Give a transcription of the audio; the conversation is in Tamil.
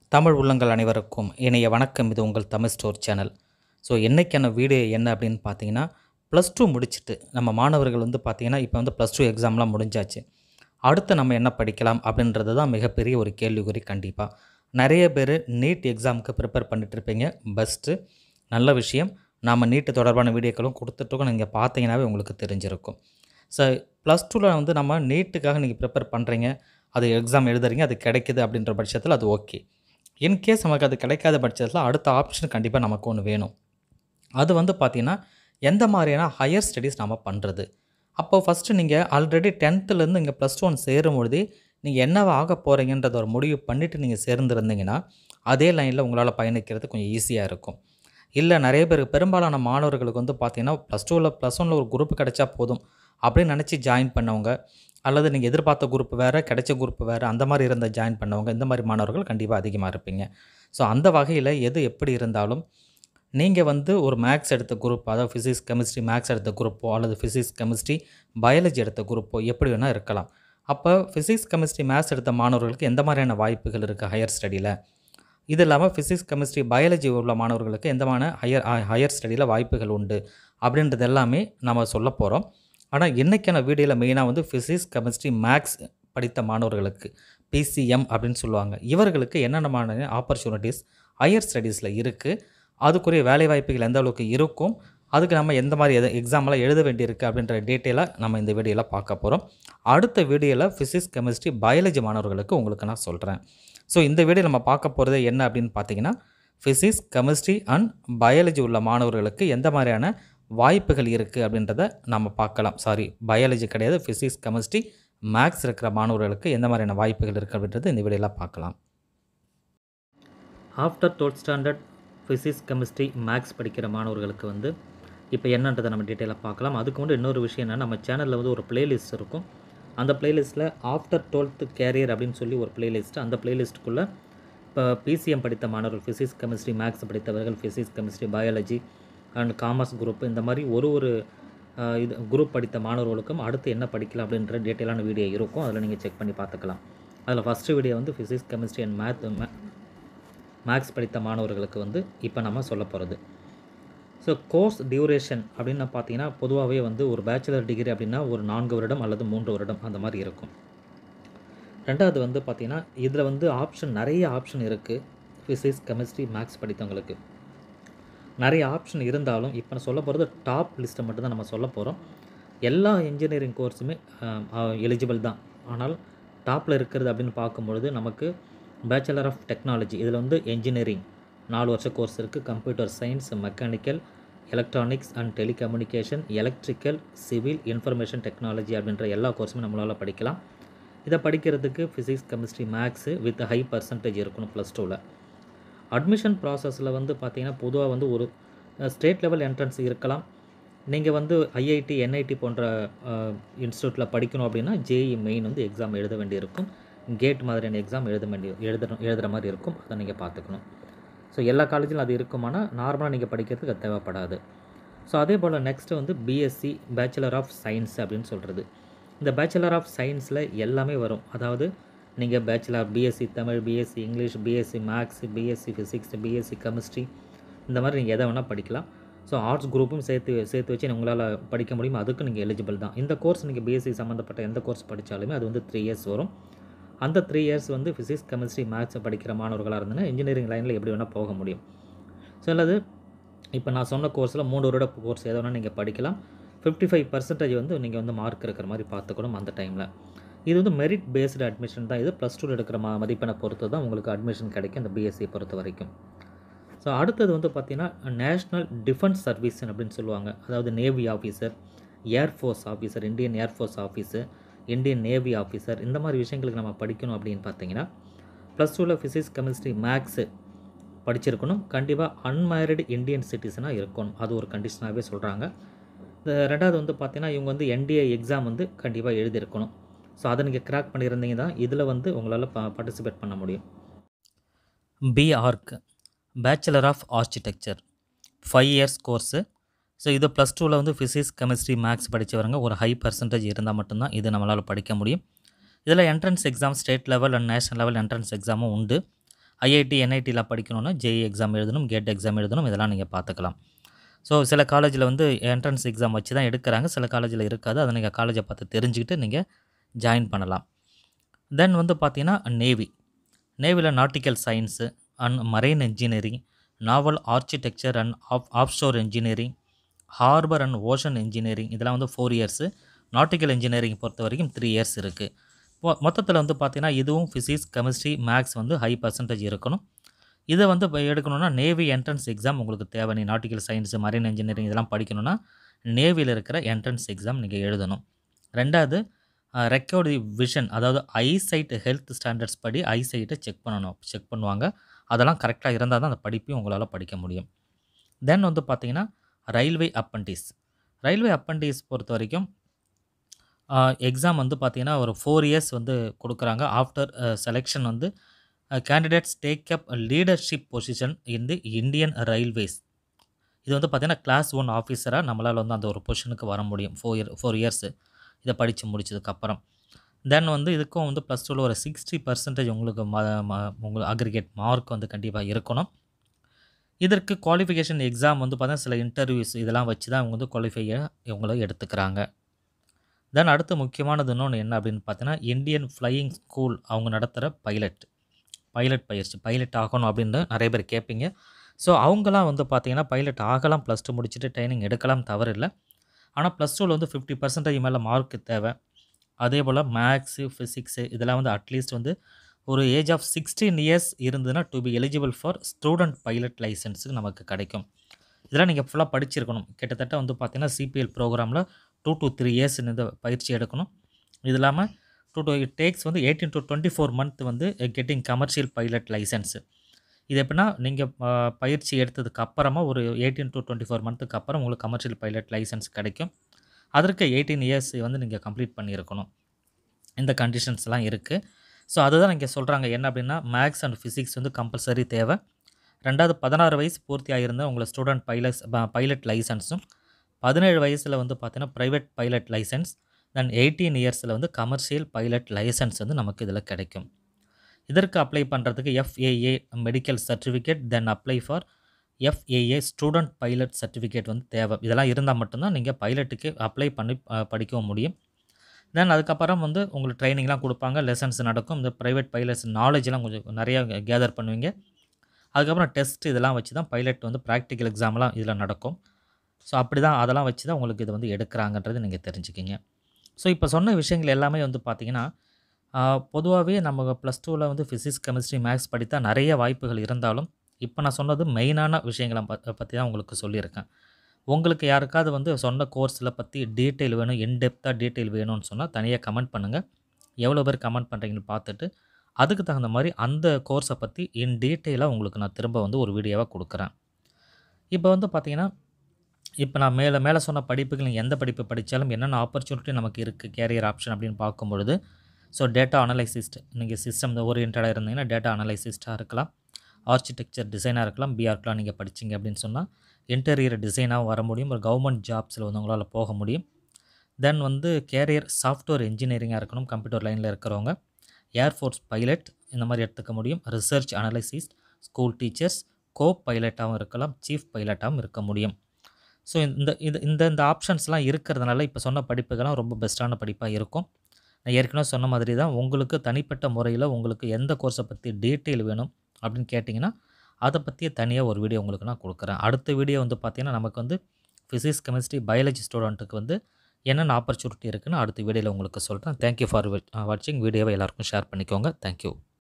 தமிழ் உள்ளங்கள் அனைவருக்கும் இணைய வணக்கம் இது உங்கள் தமிழ் ஸ்டோர் சேனல் ஸோ என்னைக்கான வீடியோ என்ன அப்படின்னு பார்த்தீங்கன்னா ப்ளஸ் டூ முடிச்சுட்டு நம்ம மாணவர்கள் வந்து பார்த்தீங்கன்னா இப்போ வந்து ப்ளஸ் டூ எக்ஸாம்லாம் முடிஞ்சாச்சு அடுத்து நம்ம என்ன படிக்கலாம் அப்படின்றது தான் மிகப்பெரிய ஒரு கேள்விக்குறி கண்டிப்பாக நிறைய பேர் நீட் எக்ஸாமுக்கு ப்ரிப்பேர் பண்ணிட்டு இருப்பீங்க பெஸ்ட்டு நல்ல விஷயம் நாம் நீட்டு தொடர்பான வீடியோக்களும் கொடுத்துட்ருக்கோம் நீங்கள் பார்த்தீங்கன்னாவே உங்களுக்கு தெரிஞ்சிருக்கும் ஸோ ப்ளஸ் டூவில் வந்து நம்ம நீட்டுக்காக நீங்கள் ப்ரிப்பேர் பண்ணுறீங்க அது எக்ஸாம் எழுதுறீங்க அது கிடைக்குது அப்படின்ற பட்சத்தில் அது ஓகே இன்கேஸ் நமக்கு அது கிடைக்காத பட்சத்தில் அடுத்த ஆப்ஷன் கண்டிப்பாக நமக்கு ஒன்று வேணும் அது வந்து பார்த்திங்கன்னா எந்த மாதிரியான ஹையர் ஸ்டடீஸ் நம்ம பண்ணுறது அப்போ ஃபஸ்ட்டு நீங்கள் ஆல்ரெடி டென்த்துலேருந்து இங்கே ப்ளஸ் ஒன் சேரும்பொழுதே நீங்கள் என்னவா ஆக போகிறீங்கன்றத ஒரு முடிவு பண்ணிவிட்டு நீங்கள் சேர்ந்துருந்தீங்கன்னா அதே லைனில் உங்களால் பயணிக்கிறது கொஞ்சம் ஈஸியாக இருக்கும் இல்லை நிறைய பேர் பெரும்பாலான மாணவர்களுக்கு வந்து பார்த்தீங்கன்னா ப்ளஸ் டூவில் ப்ளஸ் ஒனில் ஒரு குரூப் கிடைச்சா போதும் அப்படின்னு நினச்சி ஜாயின் பண்ணவங்க அல்லது நீங்கள் எதிர்பார்த்த குரூப் வேறு கிடைச்ச குரூப் வேறு அந்த மாதிரி இருந்த ஜாயின் பண்ணவங்க இந்த மாதிரி மாணவர்கள் கண்டிப்பாக அதிகமாக இருப்பீங்க ஸோ அந்த வகையில் எது எப்படி இருந்தாலும் நீங்கள் வந்து ஒரு மேக்ஸ் எடுத்த குரூப் அதாவது ஃபிசிக்ஸ் கெமிஸ்ட்ரி மேக்ஸ் எடுத்த குரூப்போ அல்லது ஃபிசிக்ஸ் கெமிஸ்ட்ரி பயாலஜி எடுத்த குரூப்போ எப்படி வேணால் இருக்கலாம் அப்போ ஃபிசிக்ஸ் கெமிஸ்ட்ரி மேத்ஸ் எடுத்த மாணவர்களுக்கு எந்த மாதிரியான வாய்ப்புகள் இருக்குது ஹையர் ஸ்டடியில் இது இல்லாமல் ஃபிசிக்ஸ் கெமிஸ்ட்ரி பயாலஜி உள்ள மாணவர்களுக்கு எந்த மாதிரி ஹையர் ஹையர் ஸ்டடியில் வாய்ப்புகள் உண்டு அப்படின்றது எல்லாமே நம்ம சொல்ல போகிறோம் ஆனால் இன்றைக்கான வீடியோவில் மெயினாக வந்து ஃபிசிக்ஸ் கெமிஸ்ட்ரி மேக்ஸ் படித்த மாணவர்களுக்கு பிசிஎம் அப்படின்னு சொல்லுவாங்க இவர்களுக்கு என்னென்னமான ஆப்பர்ச்சுனிட்டிஸ் ஹையர் ஸ்டடீஸில் இருக்குது அதுக்குரிய வேலைவாய்ப்புகள் எந்த அளவுக்கு இருக்கும் அதுக்கு நம்ம எந்த மாதிரி எது எக்ஸாமெல்லாம் எழுத வேண்டியிருக்கு அப்படின்ற டீட்டெயிலாக நம்ம இந்த வீடியோவில் பார்க்க போகிறோம் அடுத்த வீடியோவில் ஃபிசிக்ஸ் கெமிஸ்ட்ரி பயாலஜி மாணவர்களுக்கு உங்களுக்கு நான் சொல்கிறேன் ஸோ இந்த வீடியோ நம்ம பார்க்க போகிறது என்ன அப்படின்னு பார்த்தீங்கன்னா ஃபிசிக்ஸ் கெமிஸ்ட்ரி அண்ட் பயாலஜி உள்ள மாணவர்களுக்கு எந்த மாதிரியான வாய்ப்புகள் இருக்குது அப்படின்றத நம்ம பார்க்கலாம் சாரி பயாலஜி கிடையாது ஃபிசிக்ஸ் கெமிஸ்ட்ரி மேக்ஸ் இருக்கிற மாணவர்களுக்கு எந்த மாதிரியான வாய்ப்புகள் இருக்குது அப்படின்றது இந்த வீடியோவில் பார்க்கலாம் after twelfth standard physics chemistry maths படிக்கிற மாணவர்களுக்கு வந்து இப்போ என்னன்றதை நம்ம டீட்டெயிலாக பார்க்கலாம் அதுக்கு முன்னாடி இன்னொரு விஷயம் என்னென்னா நம்ம சேனலில் வந்து ஒரு பிளேலிஸ்ட் இருக்கும் அந்த பிளேலிஸ்ட்டில் ஆஃப்டர் டுவெல்த்து கேரியர் அப்படின்னு சொல்லி ஒரு பிளேலிஸ்ட்டு அந்த பிளேலிஸ்ட்டுக்குள்ளே இப்போ பிசிஎம் படித்த மாணவர்கள் ஃபிசிக்ஸ் கெமிஸ்ட்ரி மேக்ஸ் படித்தவர்கள் physics chemistry biology and commerce group இந்த மாதிரி ஒரு ஒரு அஹ், இது குரூப் படித்த மாணவர்களுக்கும் அடுத்து என்ன படிக்கலாம் அப்படின்ற டீட்டெயிலான வீடியோ இருக்கும் அதில் நீங்கள் செக் பண்ணி பார்த்துக்கலாம் அதில் ஃபஸ்ட்டு வீடியோ வந்து physics chemistry and math maths படித்த மாணவர்களுக்கு வந்து இப்போ நம்ம சொல்ல போகிறது ஸோ கோர்ஸ் டியூரேஷன் அப்படின்னு பார்த்தீங்கன்னா பொதுவாகவே வந்து ஒரு பேச்சுலர் டிகிரி அப்படின்னா ஒரு நான்கு வருடம் அல்லது மூன்று வருடம் அந்த மாதிரி இருக்கும் ரெண்டாவது வந்து பார்த்திங்கன்னா இதில் வந்து ஆப்ஷன் நிறைய ஆப்ஷன் இருக்குது ஃபிசிக்ஸ் கெமிஸ்ட்ரி மேக்ஸ் படித்தவங்களுக்கு நிறைய ஆப்ஷன் இருந்தாலும் இப்போ நான் சொல்ல போகிறது டாப் லிஸ்ட்டை மட்டும்தான் நம்ம சொல்ல போகிறோம் எல்லா இன்ஜினியரிங் கோர்ஸுமே எலிஜிபிள் தான் ஆனால் டாப்பில் இருக்கிறது அப்படின்னு பார்க்கும்பொழுது நமக்கு பேச்சுலர் ஆஃப் டெக்னாலஜி இதில் வந்து என்ஜினியரிங் நாலு வருஷ கோர்ஸ் இருக்குது computer science mechanical electronics and telecommunication electrical civil information technology அப்படின்ற எல்லா கோர்ஸுமே நம்மளால் படிக்கலாம் இதை படிக்கிறதுக்கு physics chemistry maths with high percentage இருக்கணும் ப்ளஸ் டூவில் அட்மிஷன் ப்ராசஸில் வந்து பார்த்தீங்கன்னா பொதுவாக வந்து ஒரு ஸ்டேட் லெவல் என்ட்ரன்ஸ் இருக்கலாம் நீங்கள் வந்து ஐஐடி என்ஐடி போன்ற இன்ஸ்டியூட்டில் படிக்கணும் அப்படின்னா ஜேஇ மெயின் வந்து எக்ஸாம் எழுத வேண்டியிருக்கும் கேட் மாதிரியான எக்ஸாம் எழுத வேண்டிய எழுதுற எழுதுகிற மாதிரி இருக்கும் அதை நீங்கள் பார்த்துக்கணும் ஸோ எல்லா காலேஜிலும் அது இருக்குமானால் நார்மலாக நீங்கள் படிக்கிறதுக்கு அது தேவைப்படாது ஸோ அதே போல் நெக்ஸ்ட்டு வந்து பிஎஸ்சி பேச்சுலர் ஆஃப் சயின்ஸ் அப்படின்னு சொல்கிறது இந்த பேச்சுலர் ஆஃப் சயின்ஸில் எல்லாமே வரும் அதாவது நீங்கள் bachelor BSc Tamil BSc English BSc maths BSc physics BSc chemistry இந்த மாதிரி நீங்கள் எதை வேணால் படிக்கலாம் ஸோ ஆர்ட்ஸ் குரூப்பும் சேர்த்து சேர்த்து வச்சு உங்களால் படிக்க முடியும் அதுக்கு நீங்கள் எலிஜிபிள் தான் இந்த கோர்ஸ் நீங்கள் பிஎஸ்சி சம்மந்தப்பட்ட எந்த கோர்ஸ் படித்தாலுமே அது வந்து த்ரீ இயர்ஸ் வரும் அந்த த்ரீ இயர்ஸ் வந்து ஃபிசிக்ஸ் கெமிஸ்ட்ரி மேக்ஸ் படிக்கிற மாணவர்களாக இருந்ததுன்னா இன்ஜினியரிங் லைனில் எப்படி வேணால் போக முடியும் ஸோ அல்லது இப்போ நான் சொன்ன கோர்ஸில் மூணு வருட கோர்ஸ் எதை வேணால் நீங்கள் படிக்கலாம் ஃபிஃப்டி ஃபைவ் பர்சன்டேஜ் வந்து நீங்கள் வந்து மார்க் இருக்கிற மாதிரி பார்த்துக்கணும் அந்த டைமில் இது வந்து மெரிட் பேஸ்டு அட்மிஷன் தான் இது ப்ளஸ் டூவில் எடுக்கிற மா மதிப்பெண்ணை பொறுத்து தான் உங்களுக்கு அட்மிஷன் கிடைக்கும் இந்த பிஎஸ்சி பொறுத்த வரைக்கும் ஸோ அடுத்தது வந்து பார்த்திங்கன்னா நேஷ்னல் டிஃபென்ஸ் சர்வீஸ் அப்படின்னு சொல்லுவாங்க அதாவது navy officer air force officer Indian air force officer Indian navy officer இந்த மாதிரி விஷயங்களுக்கு நம்ம படிக்கணும் அப்படின்னு பார்த்தீங்கன்னா ப்ளஸ் டூவில் ஃபிசிக்ஸ் கெமிஸ்ட்ரி மேக்ஸு படிச்சிருக்கணும் கண்டிப்பாக அன்மேரிடு இந்தியன் சிட்டிசனாக இருக்கணும் அது ஒரு கண்டிஷனாகவே சொல்கிறாங்க இந்த ரெண்டாவது வந்து பார்த்தீங்கன்னா இவங்க வந்து என்டிஏ எக்ஸாம் வந்து கண்டிப்பாக எழுதியிருக்கணும் ஸோ அதை நீங்கள் கிராக் பண்ணியிருந்தீங்க தான் இதில் வந்து உங்களால் பா பார்ட்டிசிபேட் பண்ண முடியும் BArch bachelor of architecture five years course so இது ப்ளஸ் டூவில் வந்து ஃபிசிக்ஸ் கெமிஸ்ட்ரி மேக்ஸ் படித்தவங்க ஒரு ஹை பர்சன்டேஜ் இருந்தால் மட்டும்தான் இது நம்மளால் படிக்க முடியும் இதில் entrance exam state level and national level entrance எக்ஸாமும் உண்டு ஐஐடி என்ஐடியில் படிக்கணும்னா ஜேஇ எக்ஸாம் எழுதணும் கேட் எக்ஸாம் எழுதணும் இதெல்லாம் நீங்கள் பார்த்துக்கலாம் ஸோ சில காலேஜில் வந்து என்ட்ரன்ஸ் எக்ஸாம் வச்சு தான் எடுக்கிறாங்க சில காலேஜில் இருக்காது அதை நீங்கள் காலேஜை பார்த்து தெரிஞ்சுக்கிட்டு நீங்கள் ஜாயின் பண்ணலாம் தென் வந்து பார்த்தீங்கன்னா நேவி நேவியில் nautical science and marine engineering naval architecture and off offshore engineering harbour and ocean engineering இதெல்லாம் வந்து ஃபோர் இயர்ஸு நாட்டிக்கல் இன்ஜினியரிங் பொறுத்த வரைக்கும் த்ரீ இயர்ஸ் இருக்குது மொ- மொத்தத்தில் வந்து பார்த்தீங்கன்னா இதுவும் ஃபிசிக்ஸ் கெமிஸ்ட்ரி மேக்ஸ் வந்து ஹை பர்சன்டேஜ் இருக்கணும் இதை வந்து இப்போ எடுக்கணும்னா நேவி என்ட்ரன்ஸ் எக்ஸாம் உங்களுக்கு தேவை நீ நாட்டிக்கல் சயின்ஸ் மரைன் இன்ஜினியரிங் இதெல்லாம் படிக்கணும்னா நேவியில் இருக்கிற என்ட்ரன்ஸ் எக்ஸாம் நீங்கள் எழுதணும் ரெண்டாவது ரெக்கார்டு விஷன் அதாவது ஐசைட் ஹெல்த் ஸ்டாண்டர்ட்ஸ் படி ஐசைட்டை செக் பண்ணணும் செக் பண்ணுவாங்க அதெல்லாம் கரெக்டாக இருந்தால் தான் அந்த படிப்பையும் உங்களால் படிக்க முடியும் தென் வந்து பார்த்தீங்கன்னா ரயில்வே அப்பண்டிஸ் ரயில்வே அப்பண்டிஸ் பொறுத்த வரைக்கும் எக்ஸாம் வந்து பார்த்தீங்கன்னா ஒரு ஃபோர் இயர்ஸ் வந்து கொடுக்குறாங்க ஆஃப்டர் செலெக்ஷன் வந்து candidates take up leadership position in the Indian railways இது வந்து பார்த்தீங்கன்னா கிளாஸ் ஒன் ஆஃபீஸராக நம்மளால் வந்து அந்த ஒரு பொசிஷனுக்கு வர முடியும் ஃபோர் இயர் ஃபோர் இயர்ஸு இதை படித்து முடிச்சதுக்கப்புறம் தென் வந்து இதுக்கும் வந்து ப்ளஸ் டூவில் ஒரு சிக்ஸ்டி பர்சன்டேஜ் உங்களுக்கு ம ம- உங்களுக்கு அக்ரிகேட் மார்க் வந்து கண்டிப்பாக இருக்கணும் இதற்கு குவாலிஃபிகேஷன் எக்ஸாம் வந்து பார்த்தீங்கன்னா சில இன்டர்வியூஸ் இதெல்லாம் வச்சு தான் இவங்க வந்து குவாலிஃபையை இவங்கள எடுத்துக்கிறாங்க தென் அடுத்து முக்கியமானது இன்னொன்று என்ன அப்படின்னு பார்த்தீங்கன்னா இந்தியன் ஃப்ளையிங் ஸ்கூல் அவங்க நடத்துகிற பைலட் பைலட் பயிற்சி பைலட் ஆகணும் அப்படின்னு நிறைய பேர் கேட்பீங்க ஸோ அவங்களாம் வந்து பார்த்தீங்கன்னா பைலட் ஆகலாம் ப்ளஸ் டூ முடிச்சுட்டு ட்ரைனிங் எடுக்கலாம் தவறில்லை ஆனால் ப்ளஸ் டூவில் வந்து ஃபிஃப்டி பர்சன்டேஜ் மேலே மார்க் தேவை அதே போல் மேக்ஸு ஃபிசிக்ஸு இதெல்லாம் வந்து அட்லீஸ்ட் வந்து ஒரு ஏஜ் ஆஃப் சிக்ஸ்டீன் இயர்ஸ் இருந்ததுன்னா to be eligible for student pilot லைசன்ஸுக்கு நமக்கு கிடைக்கும் இதெல்லாம் நீங்கள் ஃபுல்லாக படிச்சிருக்கணும் கிட்டத்தட்ட வந்து பார்த்தீங்கன்னா சிபிஎல் ப்ரோக்ராமில் டூ to த்ரீ இயர்ஸ் இந்த பயிற்சி எடுக்கணும் இது இல்லாமல் டூ to இட் டேக்ஸ் வந்து eighteen to twenty four month வந்து கெட்டிங் கமர்ஷியல் பைலட் லைசன்ஸு இது எப்படின்னா நீங்கள் பயிற்சி எடுத்ததுக்கு அப்புறமா ஒரு எயிட்டீன் to டுவெண்ட்டி ஃபோர் மந்த்துக்கு அப்புறம் உங்களுக்கு கமர்ஷியல் பைலட் லைசன்ஸ் கிடைக்கும் அதற்கு எயிட்டீன் இயர்ஸ் வந்து நீங்கள் கம்ப்ளீட் பண்ணியிருக்கணும் இந்த கண்டிஷன்ஸ்லாம் இருக்குது ஸோ அதுதான் இங்கே சொல்கிறாங்க என்ன அப்படின்னா மேக்ஸ் அண்ட் ஃபிசிக்ஸ் வந்து கம்பல்சரி தேவை ரெண்டாவது பதினாறு வயசு பூர்த்தி ஆகியிருந்த உங்களை ஸ்டூடெண்ட் பைலட்ஸ் பைலட் லைசன்ஸும் பதினேழு வயசில் வந்து பார்த்தீங்கன்னா private pilot licence then eighteen இயர்ஸில் வந்து கமர்ஷியல் பைலட் லைசன்ஸ் வந்து நமக்கு இதில் கிடைக்கும் இதற்கு அப்ளை பண்ணுறதுக்கு FAA medical certificate then apply for FAA student pilot certificate வந்து தேவை இதெல்லாம் இருந்தால் மட்டும்தான் நீங்கள் பைலட்டுக்கு அப்ளை பண்ணி அஹ், படிக்கவும் முடியும் தென் அதுக்கப்புறம் வந்து உங்களுக்கு ட்ரைனிங்லாம் கொடுப்பாங்க லெசன்ஸ் நடக்கும் இந்த ப்ரைவேட் பைலட்ஸ் நாலேஜ்லாம் கொஞ்சம் நிறையா கேதர் பண்ணுவீங்க அதுக்கப்புறம் டெஸ்ட் இதெல்லாம் வச்சு தான் பைலட் வந்து ப்ராக்டிக்கல் எக்ஸாம்லாம் இதில் நடக்கும் ஸோ அப்படி தான் அதெல்லாம் வச்சு தான் உங்களுக்கு இது வந்து எடுக்கிறாங்கன்றது நீங்கள் தெரிஞ்சுக்கிங்க ஸோ இப்போ சொன்ன விஷயங்கள் எல்லாமே வந்து பார்த்தீங்கன்னா பொதுவாகவே நம்ம ப்ளஸ் டூவில் வந்து ஃபிசிக்ஸ் கெமிஸ்ட்ரி மேக்ஸ் படித்தா நிறைய வாய்ப்புகள் இருந்தாலும் இப்போ நான் சொன்னது மெயினான விஷயங்களை ப பற்றி தான் உங்களுக்கு சொல்லியிருக்கேன் உங்களுக்கு யாருக்காவது வந்து சொன்ன கோர்ஸில் பற்றி டீட்டெயில் வேணும் இன்டெப்த்தாக டீட்டெயில் வேணும்னு சொன்னால் தனியாக கமெண்ட் பண்ணுங்கள் எவ்வளோ பேர் கமெண்ட் பண்ணுறீங்கன்னு பார்த்துட்டு அதுக்கு தகுந்த மாதிரி அந்த கோர்ஸை பற்றி இன் டீட்டெயிலாக உங்களுக்கு நான் திரும்ப வந்து ஒரு வீடியோவாக கொடுக்குறேன் இப்போ வந்து பார்த்தீங்கன்னா இப்போ நான் மேலே மேலே சொன்ன படிப்புகள் நீங்கள் எந்த படிப்பு படித்தாலும் என்னென்ன ஆப்பர்ச்சுனிட்டி நமக்கு இருக்குது கேரியர் ஆப்ஷன் அப்படின்னு பார்க்கும் பொழுது ஸோ டேட்டா அனலைசிஸ்ட் நீங்கள் சிஸ்டம் ஓரியன்டாக இருந்தீங்கன்னா டேட்டா அனலைசிஸ்ட்டாக இருக்கலாம் ஆர்கிடெக்சர் டிசைனாக இருக்கலாம் பிஆர்க்லாம் நீங்கள் படிச்சீங்க அப்படின்னு சொன்னால் இன்டீரியர் டிசைனாகவும் வர முடியும் ஒரு கவர்மெண்ட் ஜாப்ஸில் வந்து உங்களால் போக முடியும் தென் வந்து கேரியர் சாஃப்ட்வேர் இன்ஜினியரிங்காக இருக்கணும் கம்ப்யூட்டர் லைனில் இருக்கிறவங்க ஏர்ஃபோர்ஸ் பைலட் இந்த மாதிரி எடுத்துக்க முடியும் research analyst school teachers co பைலட்டாகவும் இருக்கலாம் சீஃப் பைலட்டாகவும் இருக்க முடியும் ஸோ இந்த இது இந்த இந்த ஆப்ஷன்ஸ்லாம் இருக்கிறதுனால இப்போ சொன்ன படிப்புகள்லாம் ரொம்ப பெஸ்ட்டான படிப்பாக இருக்கும் நான் ஏற்கனவே சொன்ன மாதிரி தான் உங்களுக்கு தனிப்பட்ட முறையில் உங்களுக்கு எந்த கோர்ஸை பற்றி டீட்டெயில் வேணும் அப்படின்னு கேட்டிங்கன்னா அதை பற்றிய தனியாக ஒரு வீடியோ உங்களுக்கு நான் கொடுக்குறேன் அடுத்த வீடியோ வந்து பார்த்திங்கன்னா நமக்கு வந்து ஃபிசிக்ஸ் கெமிஸ்ட்ரி பயாலஜி ஸ்டூடெண்ட்டுக்கு வந்து என்னென்ன ஆப்பர்ச்சுனிட்டி இருக்குன்னு அடுத்த வீடியோவில் உங்களுக்கு சொல்கிறேன் தேங்க்யூ ஃபார் வாட்சிங் வீடியோவை எல்லாருக்கும் ஷேர் பண்ணிக்கோங்க தேங்க்யூ